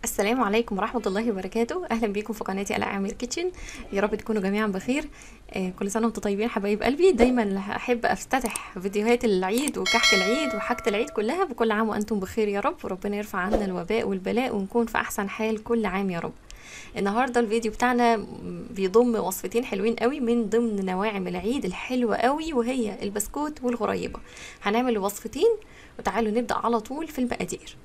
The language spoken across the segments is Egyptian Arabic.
السلام عليكم ورحمة الله وبركاته أهلا بيكم في قناتي آلاء عامر كيتشن يا رب تكونوا جميعا بخير آه، كل سنة وانتم طيبين حبايب قلبي دايما أحب أفتتح فيديوهات العيد وكحك العيد وحاجة العيد كلها بكل عام وأنتم بخير يا رب وربنا يرفع عنا الوباء والبلاء ونكون في أحسن حال كل عام يا رب النهارده الفيديو بتاعنا بيضم وصفتين حلوين قوي من ضمن نواعم العيد الحلوة قوي وهي البسكوت والغريبة هنعمل وصفتين وتعالوا نبدأ على طول في المقادير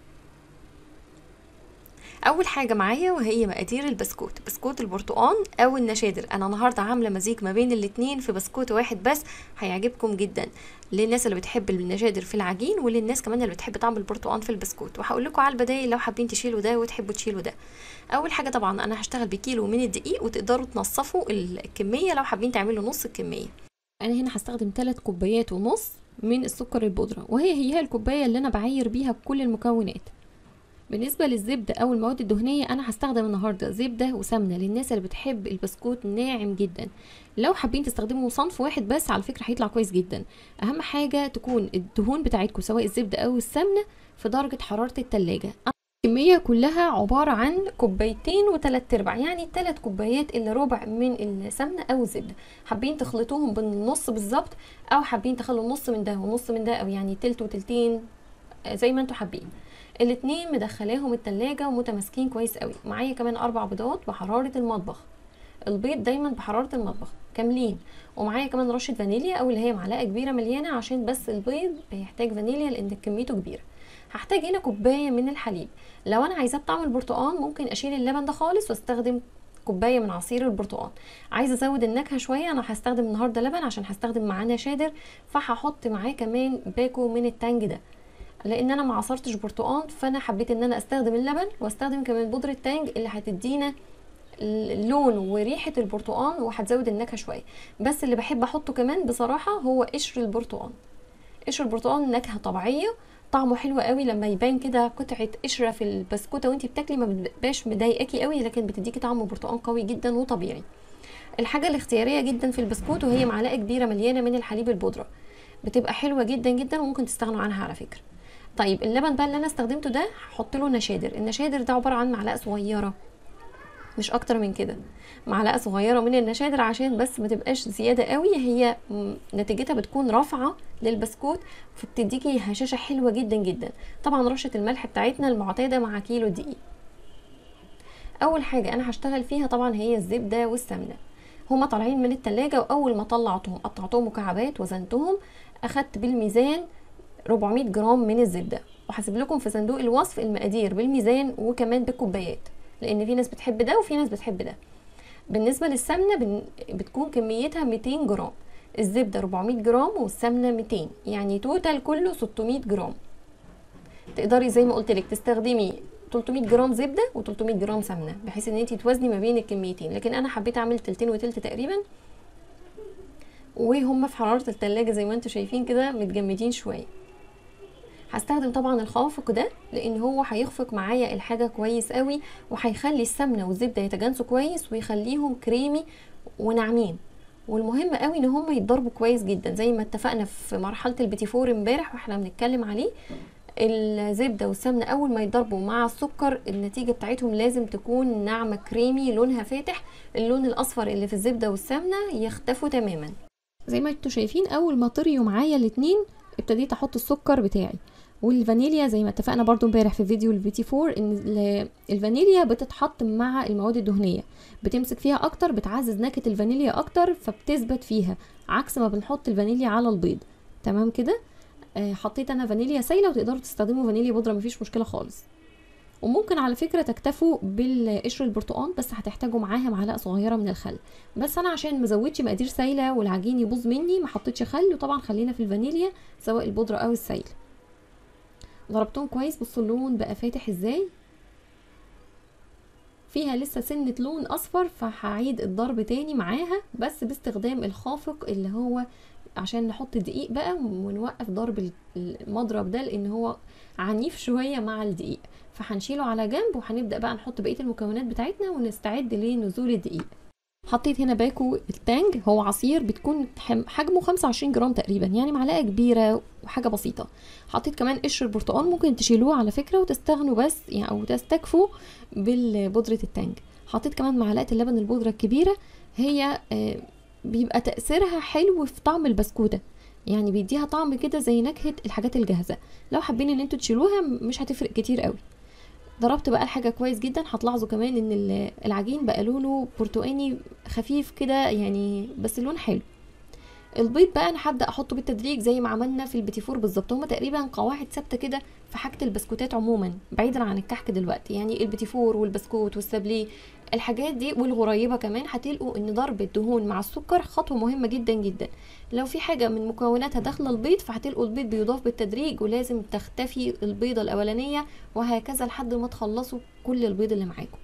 اول حاجه معايا وهي مقادير البسكوت بسكوت البرتقال او النشادر انا النهارده عامله مزيج ما بين الاتنين في بسكوت واحد بس هيعجبكم جدا للناس اللي بتحب النشادر في العجين وللناس كمان اللي بتحب طعم البرتقال في البسكوت وهقول لكم على البدايل لو حابين تشيلوا ده وتحبوا تشيلوا ده اول حاجه طبعا انا هشتغل بكيلو من الدقيق وتقدروا تنصفوا الكميه لو حابين تعملوا نص الكميه انا هنا هستخدم 3 كوبايات ونص من السكر البودره وهي هي الكوبايه اللي انا بعاير بيها كل المكونات بالنسبة للزبدة أو المواد الدهنية أنا هستخدم النهاردة زبدة وسمنة للناس اللي بتحب البسكوت ناعم جدا لو حابين تستخدموا صنف واحد بس على فكرة هيطلع كويس جدا أهم حاجة تكون الدهون بتاعتكم سواء الزبدة أو السمنة في درجة حرارة التلاجة الكمية كلها عبارة عن كوبايتين وتلات ارباع يعني تلات كوبايات الا ربع من السمنة او الزبدة حابين تخلطوهم بالنص بالظبط او حابين تخلوا نص من ده ونص من ده او يعني تلت وتلتين زي ما انتوا حابين الاتنين مدخلاهم التلاجة ومتماسكين كويس قوي معايا كمان اربع بيضات بحرارة المطبخ البيض دايما بحرارة المطبخ كاملين ومعايا كمان رشة فانيليا او اللي هي معلقة كبيرة مليانة عشان بس البيض بيحتاج فانيليا لان كميته كبيرة هحتاج هنا كوباية من الحليب لو انا عايزاه بطعم البرتقال ممكن اشيل اللبن ده خالص واستخدم كوبايه من عصير البرتقال عايزه ازود النكهه شويه انا هستخدم النهارده لبن عشان هستخدم معاه نشادر فهحط معاه كمان باكو من التانج ده لان انا ما عصرتش برتقال فانا حبيت ان انا استخدم اللبن واستخدم كمان بودره تانج اللي هتدينا اللون وريحه البرتقال وهتزود النكهه شويه بس اللي بحب احطه كمان بصراحه هو قشر البرتقال قشر البرتقال نكهه طبيعيه طعمه حلو قوي لما يبان كده قطعه قشره في البسكوته وانت بتاكلي ما بتبقاش مضايقاكي قوي لكن بتديكي طعم برتقال قوي جدا وطبيعي الحاجه الاختياريه جدا في البسكوت وهي معلقه كبيره مليانه من الحليب البودره بتبقى حلوه جدا جدا وممكن تستغنوا عنها على فكره طيب اللبن بقى اللي انا استخدمته ده هحط له نشادر النشادر ده عباره عن معلقه صغيره مش اكتر من كده معلقه صغيره من النشادر عشان بس ما تبقاش زياده قوي هي نتيجتها بتكون رافعه للبسكوت فبتديكي هشاشه حلوه جدا جدا طبعا رشه الملح بتاعتنا المعتاده مع كيلو دقيق اول حاجه انا هشتغل فيها طبعا هي الزبده والسمنه هما طالعين من التلاجة واول ما طلعتهم قطعتهم مكعبات وزنتهم اخدت بالميزان 400 جرام من الزبده وهسيب لكم في صندوق الوصف المقادير بالميزان وكمان بالكوبايات لان في ناس بتحب ده وفي ناس بتحب ده بالنسبه للسمنه بتكون كميتها 200 جرام الزبده 400 جرام والسمنه 200 يعني توتال كله 600 جرام تقدري زي ما قلت لك تستخدمي 300 جرام زبده و300 جرام سمنه بحيث ان انت توازني ما بين الكميتين لكن انا حبيت اعمل تلتين وتلت تقريبا وهم في حراره التلاجة زي ما انتم شايفين كده متجمدين شويه هستخدم طبعا الخافق ده لان هو هيخفق معايا الحاجه كويس قوي وهيخلي السمنه والزبده يتجانسوا كويس ويخليهم كريمي وناعمين والمهم قوي ان هم يتضربوا كويس جدا زي ما اتفقنا في مرحله البيتي فور امبارح واحنا بنتكلم عليه الزبده والسمنه اول ما يتضربوا مع السكر النتيجه بتاعتهم لازم تكون ناعمه كريمي لونها فاتح اللون الاصفر اللي في الزبده والسمنه يختفوا تماما زي ما انتوا شايفين اول ما طريوا معايا الاتنين ابتديت احط السكر بتاعي والفانيليا زي ما اتفقنا برضو امبارح في فيديو البيتي فور ان الفانيليا بتتحط مع المواد الدهنيه بتمسك فيها اكتر بتعزز نكهه الفانيليا اكتر فبتثبت فيها عكس ما بنحط الفانيليا على البيض تمام كده آه حطيت انا فانيليا سايله وتقدروا تستخدموا فانيليا بودره مفيش مشكله خالص وممكن على فكره تكتفوا بالقشر البرتقال بس هتحتاجوا معاها معلقه صغيره من الخل بس انا عشان مزودش مقادير سايله والعجين يبوظ مني ما حطيتش خل وطبعا خلينا في الفانيليا سواء البودره او السايل ضربتهم كويس بصوا اللون بقى فاتح ازاي فيها لسه سنة لون اصفر فهعيد الضرب تاني معاها بس باستخدام الخافق اللي هو عشان نحط الدقيق بقى ونوقف ضرب المضرب ده لان هو عنيف شوية مع الدقيق فهنشيله على جنب وهنبدأ بقى نحط بقية المكونات بتاعتنا ونستعد لنزول الدقيق حطيت هنا باكو التانج هو عصير بتكون حجمه 25 جرام تقريبا يعني معلقه كبيره وحاجه بسيطه حطيت كمان قشر البرتقال ممكن تشيلوه على فكره وتستغنوا بس يعني او تستكفوا بالبودره التانج حطيت كمان معلقه اللبن البودره الكبيره هي آه، بيبقى تاثيرها حلو في طعم البسكوته يعني بيديها طعم كده زي نكهه الحاجات الجاهزه لو حابين ان انتوا تشيلوها مش هتفرق كتير قوي ضربت بقى الحاجه كويس جدا هتلاحظوا كمان ان العجين بقى لونه برتقاني خفيف كده يعني بس اللون حلو البيض بقى انا هبدا احطه بالتدريج زي ما عملنا في البيتي فور بالظبط هما تقريبا قواعد ثابته كده في حاجه البسكوتات عموما بعيدا عن الكحك دلوقتي يعني البيتي فور والبسكوت والسابليه الحاجات دي والغريبه كمان هتلقوا ان ضرب الدهون مع السكر خطوه مهمه جدا جدا لو في حاجه من مكوناتها داخله البيض فهتلقوا البيض بيضاف بالتدريج ولازم تختفي البيضه الاولانيه وهكذا لحد ما تخلصوا كل البيض اللي معاكم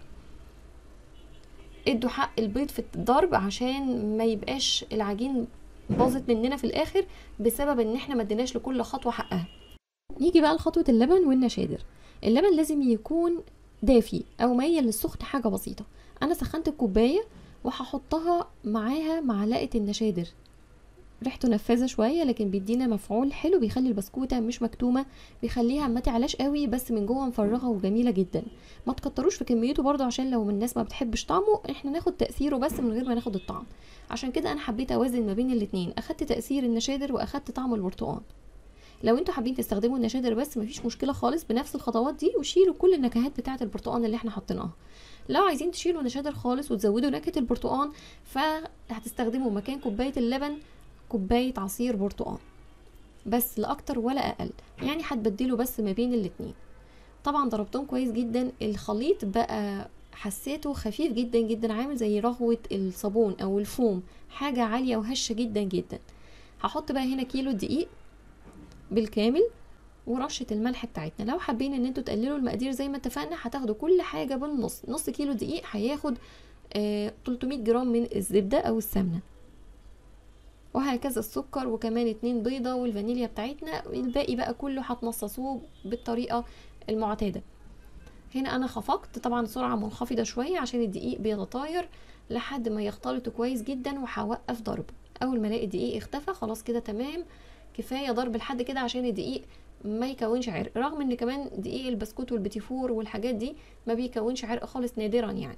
ادوا حق البيض في الضرب عشان ما يبقاش العجين باظت مننا في الاخر بسبب ان احنا ما اديناش لكل خطوه حقها نيجي بقى لخطوه اللبن والنشادر اللبن لازم يكون دافي او ميل للسخن حاجه بسيطه انا سخنت الكوبايه وهحطها معاها معلقه النشادر ريحته نفاذه شويه لكن بيدينا مفعول حلو بيخلي البسكوته مش مكتومه بيخليها ما تعلاش قوي بس من جوه مفرغه وجميله جدا ما تكتروش في كميته برضو عشان لو من الناس ما بتحبش طعمه احنا ناخد تاثيره بس من غير ما ناخد الطعم عشان كده انا حبيت اوازن ما بين الاتنين اخدت تاثير النشادر واخدت طعم البرتقال لو انتوا حابين تستخدموا النشادر بس مفيش مشكله خالص بنفس الخطوات دي وشيلوا كل النكهات بتاعه البرتقال اللي احنا حاطينها لو عايزين تشيلوا نشادر خالص وتزودوا نكهه البرتقال فهتستخدموا مكان كوبايه اللبن كوبايه عصير برتقال بس لا اكتر ولا اقل يعني هتبدلوا بس ما بين الاتنين طبعا ضربتهم كويس جدا الخليط بقى حسيته خفيف جدا جدا عامل زي رغوة الصابون او الفوم حاجة عالية وهشة جدا جدا هحط بقى هنا كيلو دقيق بالكامل ورشة الملح بتاعتنا لو حابين ان انتوا تقللوا المقادير زي ما اتفقنا هتاخدوا كل حاجة بالنص نص كيلو دقيق هياخد آه 300 جرام من الزبدة او السمنة وهكذا السكر وكمان اتنين بيضة والفانيليا بتاعتنا الباقي بقى كله هتنصصوه بالطريقة المعتادة هنا انا خفقت طبعا سرعة منخفضة شوية عشان الدقيق بيتطاير لحد ما يختلط كويس جدا وهوقف ضرب اول ما الاقي الدقيق اختفى خلاص كده تمام كفايه ضرب لحد كده عشان الدقيق ما يكونش عرق رغم ان كمان دقيق البسكوت والبيتيفور والحاجات دي ما بيكونش عرق خالص نادرا يعني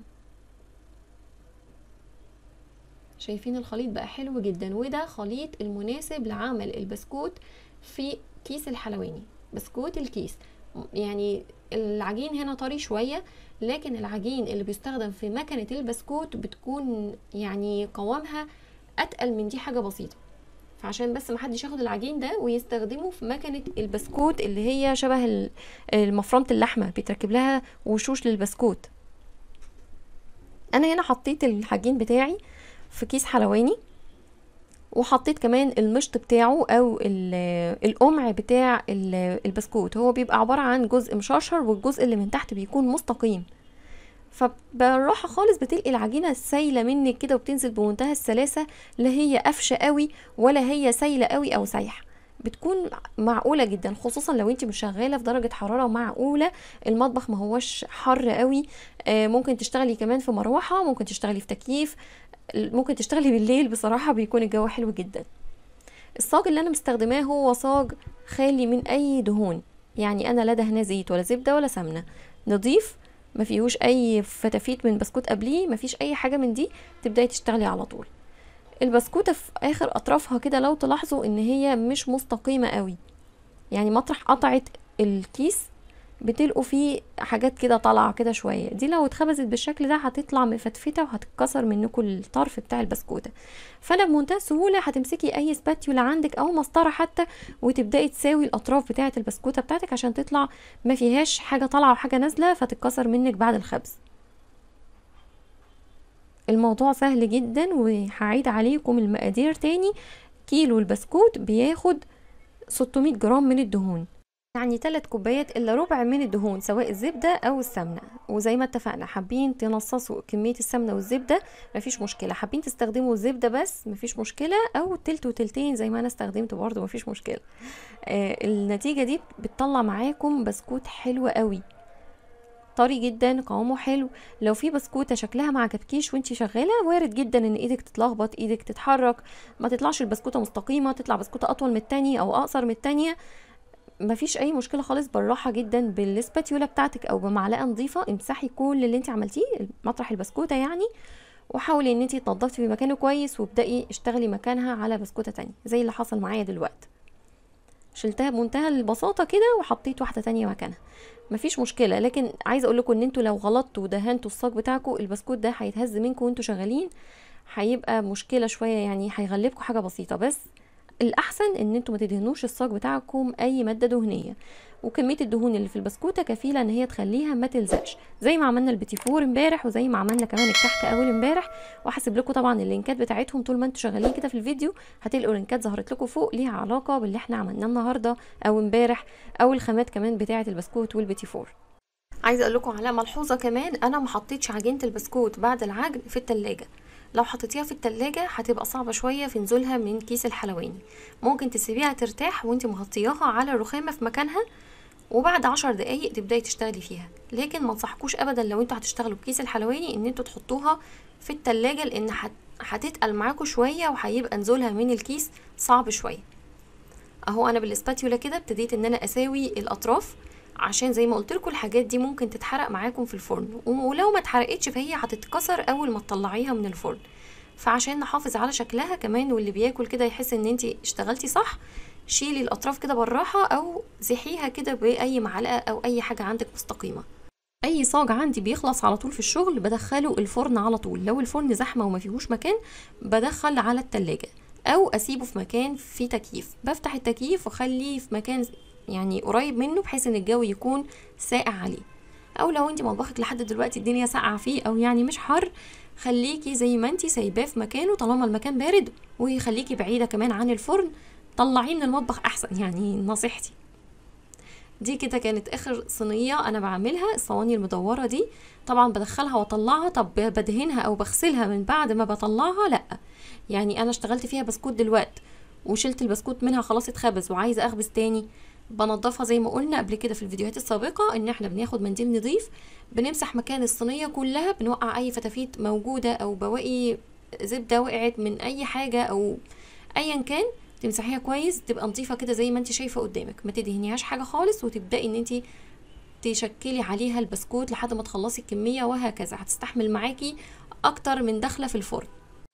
شايفين الخليط بقى حلو جدا وده خليط المناسب لعمل البسكوت في كيس الحلواني بسكوت الكيس يعني العجين هنا طري شوية لكن العجين اللي بيستخدم في مكنة البسكوت بتكون يعني قوامها اتقل من دي حاجة بسيطة فعشان بس محدش ياخد العجين ده ويستخدمه في مكنة البسكوت اللي هي شبه المفرمة اللحمة بيتركب لها وشوش للبسكوت انا هنا حطيت العجين بتاعي في كيس حلواني وحطيت كمان المشط بتاعه او القمع بتاع البسكوت هو بيبقى عبارة عن جزء مشرشر والجزء اللي من تحت بيكون مستقيم فبالراحة خالص بتلقي العجينة سايلة منك كده وبتنزل بمنتهى السلاسة لا هي قفشة قوي ولا هي سايلة قوي او سايحة بتكون معقولة جدا خصوصا لو انت مش شغالة في درجة حرارة معقولة المطبخ ما هوش حر قوي آه ممكن تشتغلي كمان في مروحة ممكن تشتغلي في تكييف ممكن تشتغلي بالليل بصراحة بيكون الجو حلو جدا الصاج اللي انا مستخدماه هو صاج خالي من اي دهون يعني انا لا دهنه زيت ولا زبدة ولا سمنة نضيف ما فيهوش اي فتافيت من بسكوت قبليه ما فيش اي حاجة من دي تبداي تشتغلي على طول البسكوتة في اخر اطرافها كده لو تلاحظوا ان هي مش مستقيمة قوي يعني مطرح قطعت الكيس بتلقوا فيه حاجات كده طالعه كده شويه دي لو اتخبزت بالشكل ده هتطلع مفتفته وهتتكسر منكم الطرف بتاع البسكوته فانا بمنتهى السهوله هتمسكي اي سباتيولا عندك او مسطره حتى وتبداي تساوي الاطراف بتاعه البسكوته بتاعتك عشان تطلع ما فيهاش حاجه طالعه وحاجه نازله فتتكسر منك بعد الخبز الموضوع سهل جدا وهعيد عليكم المقادير تاني كيلو البسكوت بياخد 600 جرام من الدهون يعني 3 كوبايات الا ربع من الدهون سواء الزبده او السمنه وزي ما اتفقنا حابين تنصصوا كميه السمنه والزبده مفيش مشكله حابين تستخدموا الزبده بس مفيش مشكله او تلت وتلتين زي ما انا استخدمت برضو مفيش مشكله آه النتيجه دي بتطلع معاكم بسكوت حلو قوي طري جدا قوامه حلو لو في بسكوته شكلها ما عجبكيش وانت شغاله وارد جدا ان ايدك تتلخبط ايدك تتحرك ما تطلعش البسكوته مستقيمه تطلع بسكوته اطول من التانية او اقصر من التانية مفيش اي مشكله خالص بالراحه جدا بالسباتيولا بتاعتك او بمعلقه نظيفه امسحي كل اللي انت عملتيه مطرح البسكوته يعني وحاولي ان انت تنضفي في مكانه كويس وابدأي اشتغلي مكانها على بسكوته تانية زي اللي حصل معايا دلوقتي شلتها بمنتهى البساطه كده وحطيت واحده تانية مكانها مفيش مشكله لكن عايزه اقول لكم ان انتوا لو غلطتوا ودهنتوا الصاج بتاعكم البسكوت ده هيتهز منكم وانتوا شغالين هيبقى مشكله شويه يعني هيغلبكم حاجه بسيطه بس الاحسن ان انتوا ما تدهنوش الصاج بتاعكم اي ماده دهنيه وكميه الدهون اللي في البسكوته كفيله ان هي تخليها ما تلزقش زي ما عملنا البيتي فور امبارح وزي ما عملنا كمان الكحك اول امبارح وهسيب لكم طبعا اللينكات بتاعتهم طول ما انتوا شغالين كده في الفيديو هتلاقوا لينكات ظهرت لكم فوق ليها علاقه باللي احنا عملناه النهارده او امبارح او الخامات كمان بتاعه البسكوت والبيتي فور عايزه اقول لكم على ملحوظه كمان انا ما حطيتش عجينه البسكوت بعد العجن في التلاجة لو حطيتيها في التلاجة هتبقى صعبة شوية في نزولها من كيس الحلواني ممكن تسيبيها ترتاح وانت مغطياها على الرخامة في مكانها وبعد عشر دقايق تبداي تشتغلي فيها لكن ما انصحكوش ابدا لو انتوا هتشتغلوا بكيس الحلواني ان انتوا تحطوها في التلاجة لان هتتقل معاكم شوية وهيبقى نزولها من الكيس صعب شوية اهو انا بالاسباتيولا كده ابتديت ان انا اساوي الاطراف عشان زي ما قلت لكم الحاجات دي ممكن تتحرق معاكم في الفرن ولو ما اتحرقتش فهي هتتكسر اول ما تطلعيها من الفرن فعشان نحافظ على شكلها كمان واللي بياكل كده يحس ان انت اشتغلتي صح شيلي الاطراف كده بالراحه او زحيها كده باي معلقه او اي حاجه عندك مستقيمه اي صاج عندي بيخلص على طول في الشغل بدخله الفرن على طول لو الفرن زحمه وما فيهوش مكان بدخل على التلاجة او اسيبه في مكان فيه تكييف بفتح التكييف واخليه في مكان يعني قريب منه بحيث ان الجو يكون ساقع عليه او لو انت مطبخك لحد دلوقتي الدنيا ساقعه فيه او يعني مش حر خليكي زي ما انت سايباه في مكانه طالما المكان بارد وخليكي بعيده كمان عن الفرن طلعيه من المطبخ احسن يعني نصيحتي دي كده كانت اخر صينيه انا بعملها الصواني المدوره دي طبعا بدخلها واطلعها طب بدهنها او بغسلها من بعد ما بطلعها لا يعني انا اشتغلت فيها بسكوت دلوقت وشلت البسكوت منها خلاص اتخبز وعايزه اخبز تاني بنضفها زي ما قلنا قبل كده في الفيديوهات السابقة ان احنا بناخد منديل نظيف بنمسح مكان الصينية كلها بنوقع اي فتافيت موجودة او بواقي زبدة وقعت من اي حاجة او ايا كان تمسحيها كويس تبقى نظيفة كده زي ما انت شايفة قدامك ما تدهنيهاش حاجة خالص وتبدأي ان انت تشكلي عليها البسكوت لحد ما تخلصي الكمية وهكذا هتستحمل معاكي اكتر من داخلة في الفرن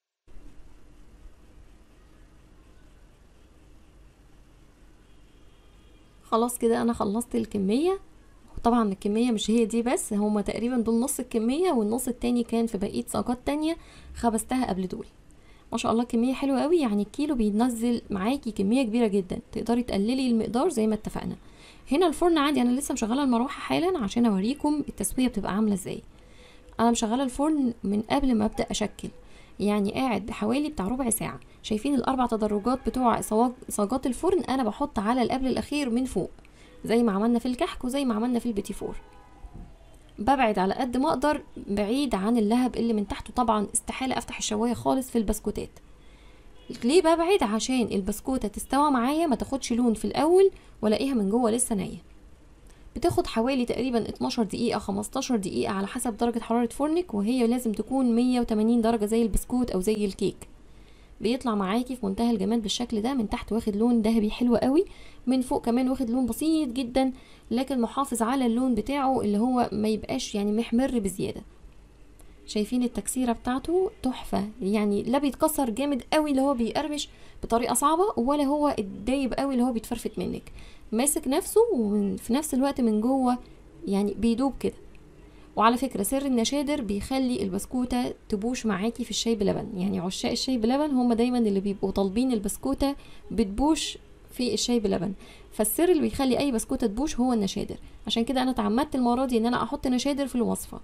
خلاص كده انا خلصت الكمية طبعا الكمية مش هي دي بس هما تقريبا دول نص الكمية والنص التاني كان في بقية صاجات تانية خبزتها قبل دول ما شاء الله كمية حلوة قوي يعني الكيلو بينزل معاكي كمية كبيرة جدا تقدري تقللي المقدار زي ما اتفقنا هنا الفرن عندي انا لسه مشغله المروحه حالا عشان اوريكم التسويه بتبقى عامله ازاي انا مشغله الفرن من قبل ما ابدا اشكل يعني قاعد بحوالي بتاع ربع ساعه شايفين الاربع تدرجات بتوع صاجات الفرن انا بحط على القبل الاخير من فوق زي ما عملنا في الكحك وزي ما عملنا في البيتي فور ببعد على قد ما اقدر بعيد عن اللهب اللي من تحته طبعا استحاله افتح الشوايه خالص في البسكوتات ليه ببعد عشان البسكوته تستوى معايا ما تاخدش لون في الاول والاقيها من جوه لسه نيه بتاخد حوالي تقريبا 12 دقيقة 15 دقيقة على حسب درجة حرارة فرنك وهي لازم تكون 180 درجة زي البسكوت أو زي الكيك بيطلع معاكي في منتهى الجمال بالشكل ده من تحت واخد لون ذهبي حلو قوي من فوق كمان واخد لون بسيط جدا لكن محافظ على اللون بتاعه اللي هو ما يبقاش يعني محمر بزيادة شايفين التكسيرة بتاعته تحفة يعني لا بيتكسر جامد قوي اللي هو بيقرمش بطريقة صعبة ولا هو الدايب قوي اللي هو بيتفرفت منك ماسك نفسه وفي نفس الوقت من جوه يعني بيدوب كده وعلى فكرة سر النشادر بيخلي البسكوتة تبوش معاكي في الشاي بلبن يعني عشاق الشاي بلبن هم دايما اللي بيبقوا طالبين البسكوتة بتبوش في الشاي بلبن فالسر اللي بيخلي اي بسكوتة تبوش هو النشادر عشان كده انا اتعمدت المرة دي ان انا احط نشادر في الوصفة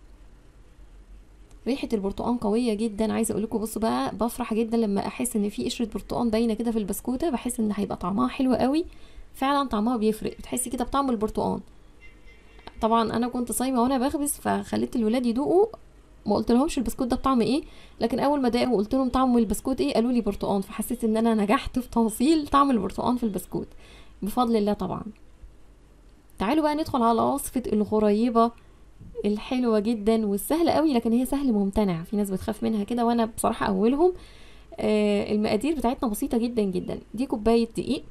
ريحة البرتقان قوية جدا عايزة اقول لكم بصوا بقى بفرح جدا لما احس ان في قشرة برتقان باينة كده في البسكوتة بحس ان هيبقى طعمها حلو قوي فعلا طعمها بيفرق بتحسي كده بطعم البرتقان طبعا انا كنت صايمه وانا بخبز فخليت الولاد يدوقوا ما قلت لهمش البسكوت ده بطعم ايه لكن اول ما داقوا وقلت لهم طعم البسكوت ايه قالوا لي برتقان فحسيت ان انا نجحت في توصيل طعم البرتقان في البسكوت بفضل الله طبعا تعالوا بقى ندخل على وصفه الغريبه الحلوه جدا والسهله قوي لكن هي سهل ممتنع في ناس بتخاف منها كده وانا بصراحه اولهم آه المقادير بتاعتنا بسيطه جدا جدا دي كوبايه دقيق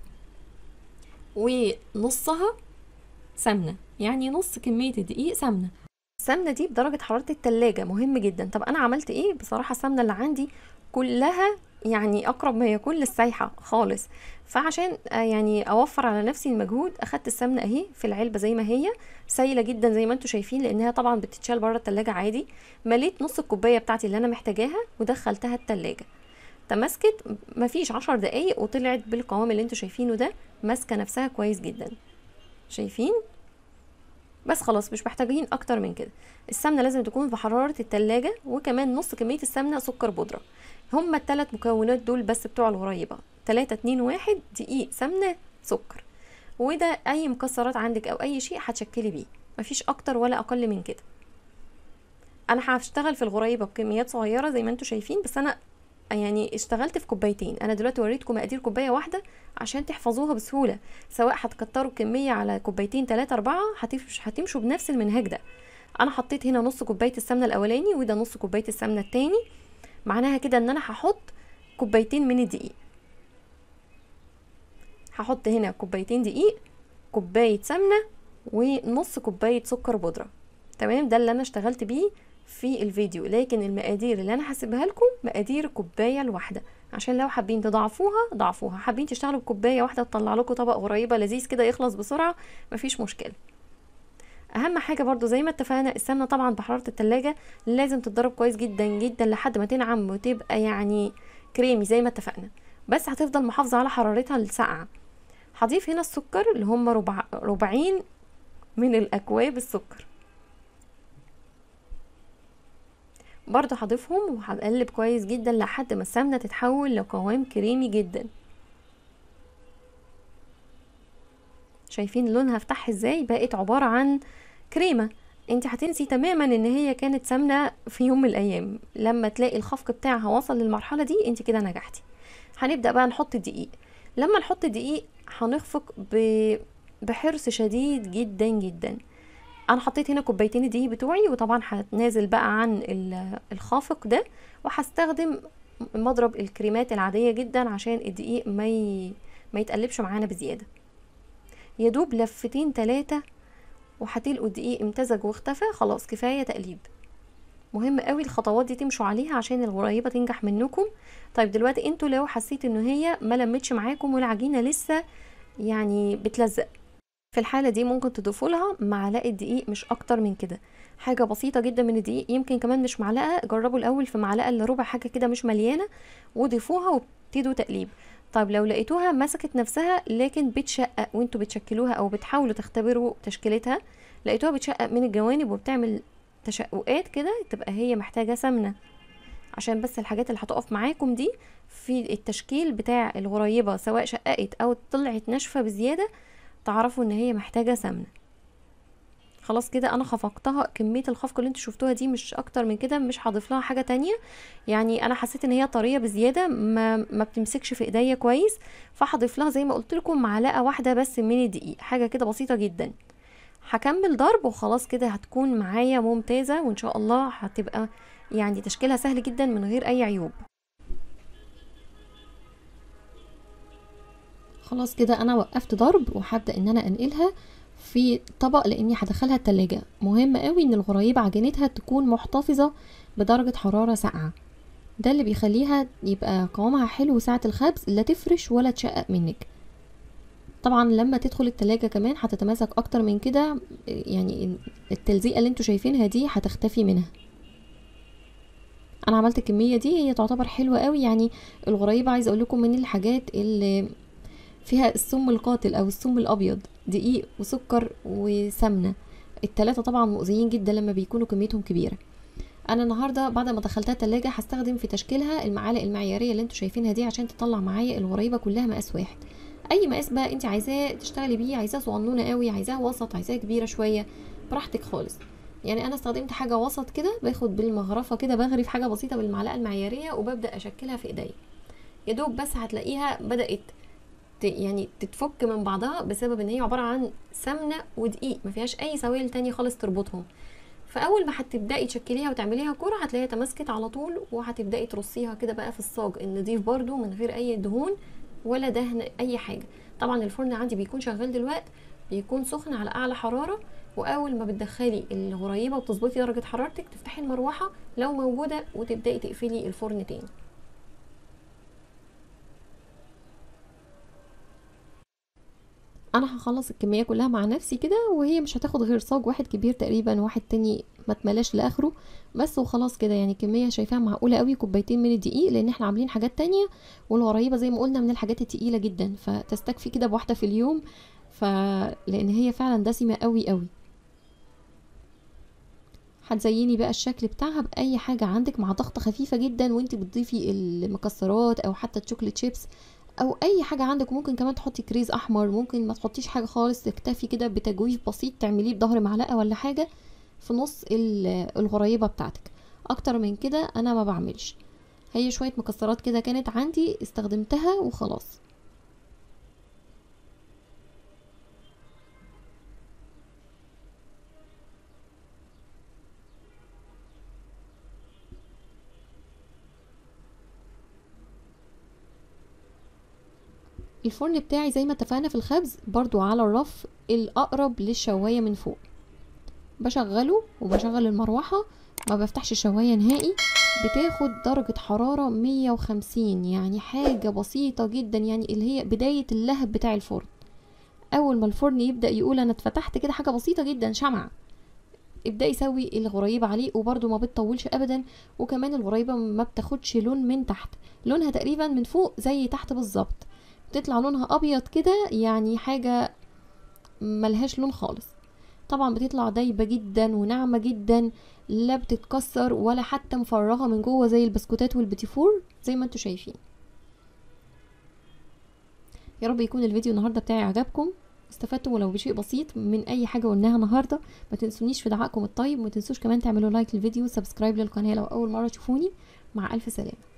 ونصها سمنه يعني نص كميه الدقيق سمنه السمنه دي بدرجه حراره التلاجة مهم جدا طب انا عملت ايه بصراحه السمنه اللي عندي كلها يعني اقرب ما يكون للسايحه خالص فعشان يعني اوفر على نفسي المجهود اخدت السمنه اهي في العلبه زي ما هي سايله جدا زي ما انتم شايفين لانها طبعا بتتشال بره التلاجة عادي مليت نص الكوبايه بتاعتي اللي انا محتاجاها ودخلتها التلاجة تمسكت مفيش عشر دقايق وطلعت بالقوام اللي انتوا شايفينه ده ماسكه نفسها كويس جدا شايفين بس خلاص مش محتاجين اكتر من كده السمنه لازم تكون في حراره التلاجة وكمان نص كميه السمنه سكر بودره هما الثلاث مكونات دول بس بتوع الغريبه 3 2 1 دقيق سمنه سكر وده اي مكسرات عندك او اي شيء هتشكلي بيه مفيش اكتر ولا اقل من كده انا هشتغل في الغريبه بكميات صغيره زي ما انتم شايفين بس انا يعني اشتغلت في كوبايتين انا دلوقتي وريتكم مقادير كوبايه واحده عشان تحفظوها بسهوله سواء هتكتروا الكميه على كوبايتين تلاتة اربعة هتمشوا بنفس المنهج ده انا حطيت هنا نص كوبايه السمنه الاولاني وده نص كوبايه السمنه التاني معناها كده ان انا هحط كوبايتين من الدقيق هحط هنا كوبايتين دقيق كوبايه سمنه ونص كوبايه سكر بودره تمام ده اللي انا اشتغلت بيه في الفيديو لكن المقادير اللي انا هسيبها لكم مقادير الكوبايه الواحده عشان لو حابين تضعفوها ضعفوها حابين تشتغلوا بكوبايه واحده تطلع لكم طبق قريبه لذيذ كده يخلص بسرعه مفيش مشكله اهم حاجه برضو زي ما اتفقنا السمنه طبعا بحراره التلاجة لازم تتضرب كويس جدا جدا لحد ما تنعم وتبقى يعني كريمي زي ما اتفقنا بس هتفضل محافظه على حرارتها الساقعه هضيف هنا السكر اللي هم ربع ربعين من الاكواب السكر برضو هضيفهم وهقلب كويس جدا لحد ما السمنه تتحول لقوام كريمي جدا شايفين لونها فتح ازاي بقت عباره عن كريمه انت هتنسي تماما ان هي كانت سمنه في يوم من الايام لما تلاقي الخفق بتاعها وصل للمرحله دي انت كده نجحتي هنبدا بقى نحط الدقيق لما نحط الدقيق هنخفق بحرص شديد جدا جدا انا حطيت هنا كوبايتين الدقيق بتوعي وطبعا هتنازل بقى عن الخافق ده وهستخدم مضرب الكريمات العاديه جدا عشان الدقيق ما ي... ما يتقلبش معانا بزياده يدوب لفتين تلاتة وهتلقوا الدقيق امتزج واختفى خلاص كفايه تقليب مهم قوي الخطوات دي تمشوا عليها عشان الغريبه تنجح منكم طيب دلوقتي انتوا لو حسيت ان هي ما لمتش معاكم والعجينه لسه يعني بتلزق في الحاله دي ممكن تضيفوا لها معلقه دقيق مش اكتر من كده حاجه بسيطه جدا من الدقيق يمكن كمان مش معلقه جربوا الاول في معلقه الا ربع حاجه كده مش مليانه وضيفوها وابتدوا تقليب طيب لو لقيتوها مسكت نفسها لكن بتشقق وانتوا بتشكلوها او بتحاولوا تختبروا تشكيلتها لقيتوها بتشقق من الجوانب وبتعمل تشققات كده تبقى هي محتاجه سمنه عشان بس الحاجات اللي هتقف معاكم دي في التشكيل بتاع الغريبه سواء شققت او طلعت ناشفه بزياده تعرفوا ان هي محتاجه سمنه خلاص كده انا خفقتها كميه الخفق اللي انتوا شفتوها دي مش اكتر من كده مش هضيف لها حاجه تانية يعني انا حسيت ان هي طريه بزياده ما ما بتمسكش في ايديا كويس فهضيف لها زي ما قلت لكم معلقه واحده بس من الدقيق حاجه كده بسيطه جدا هكمل ضرب وخلاص كده هتكون معايا ممتازه وان شاء الله هتبقى يعني تشكيلها سهل جدا من غير اي عيوب خلاص كده انا وقفت ضرب وهبدا ان انا انقلها في طبق لاني هدخلها التلاجة مهم قوي ان الغريبة عجينتها تكون محتفظة بدرجة حرارة ساقعة ده اللي بيخليها يبقى قوامها حلو ساعة الخبز لا تفرش ولا تشقق منك طبعا لما تدخل التلاجة كمان هتتماسك اكتر من كده يعني التلزيقة اللي انتوا شايفينها دي هتختفي منها انا عملت الكمية دي هي تعتبر حلوة قوي يعني الغريبة عايزة اقول لكم من الحاجات اللي فيها السم القاتل او السم الابيض دقيق وسكر وسمنه التلاتة طبعا مؤذيين جدا لما بيكونوا كميتهم كبيره انا النهارده بعد ما دخلتها التلاجة هستخدم في تشكيلها المعالق المعياريه اللي انتوا شايفينها دي عشان تطلع معايا الغريبه كلها مقاس واحد اي مقاس بقى انت عايزاه تشتغلي بيه عايزاه صغنونه قوي عايزاه وسط عايزاه كبيره شويه براحتك خالص يعني انا استخدمت حاجه وسط كده باخد بالمغرفه كده بغرف حاجه بسيطه بالمعلقه المعياريه وببدا اشكلها في ايديا يا دوب بس هتلاقيها بدات يعني تتفك من بعضها بسبب ان هي عباره عن سمنه ودقيق ما فيهاش اي سوائل تانية خالص تربطهم فاول ما هتبداي تشكليها وتعمليها كرة هتلاقيها تماسكت على طول وهتبداي ترصيها كده بقى في الصاج النضيف برده من غير اي دهون ولا دهن اي حاجه طبعا الفرن عندي بيكون شغال دلوقتي بيكون سخن على اعلى حراره واول ما بتدخلي الغريبه وتظبطي درجه حرارتك تفتحي المروحه لو موجوده وتبداي تقفلي الفرن تاني انا هخلص الكميه كلها مع نفسي كده وهي مش هتاخد غير صاج واحد كبير تقريبا واحد تاني ما تملاش لاخره بس وخلاص كده يعني كميه شايفاها معقوله قوي كوبايتين من الدقيق لان احنا عاملين حاجات تانية والغريبه زي ما قلنا من الحاجات التقيله جدا فتستكفي كده بواحده في اليوم فلان هي فعلا دسمه قوي قوي هتزيني بقى الشكل بتاعها باي حاجه عندك مع ضغطه خفيفه جدا وانت بتضيفي المكسرات او حتى الشوكليت شيبس او اي حاجه عندك ممكن كمان تحطي كريز احمر ممكن ما تحطيش حاجه خالص تكتفي كده بتجويف بسيط تعمليه بظهر معلقه ولا حاجه في نص الغريبه بتاعتك اكتر من كده انا ما بعملش هي شويه مكسرات كده كانت عندي استخدمتها وخلاص الفرن بتاعي زي ما اتفقنا في الخبز برضو على الرف الاقرب للشوايه من فوق بشغله وبشغل المروحه ما بفتحش الشوايه نهائي بتاخد درجة حرارة 150 يعني حاجة بسيطة جدا يعني اللي هي بداية اللهب بتاع الفرن أول ما الفرن يبدأ يقول أنا اتفتحت كده حاجة بسيطة جدا شمعة ابدأي سوي الغريبة عليه وبرده ما بتطولش أبدا وكمان الغريبة ما بتاخدش لون من تحت لونها تقريبا من فوق زي تحت بالظبط بتطلع لونها أبيض كده يعني حاجة ملهاش لون خالص طبعا بتطلع دايبه جدا وناعمه جدا لا بتتكسر ولا حتى مفرغه من جوه زي البسكوتات والبتيفور زي ما انتوا شايفين يا رب يكون الفيديو النهارده بتاعي عجبكم استفدتم ولو بشيء بسيط من اي حاجه قلناها النهارده ما تنسونيش في دعائكم الطيب ما تنسوش كمان تعملوا لايك للفيديو وسبسكرايب للقناه لو اول مره تشوفوني مع الف سلامه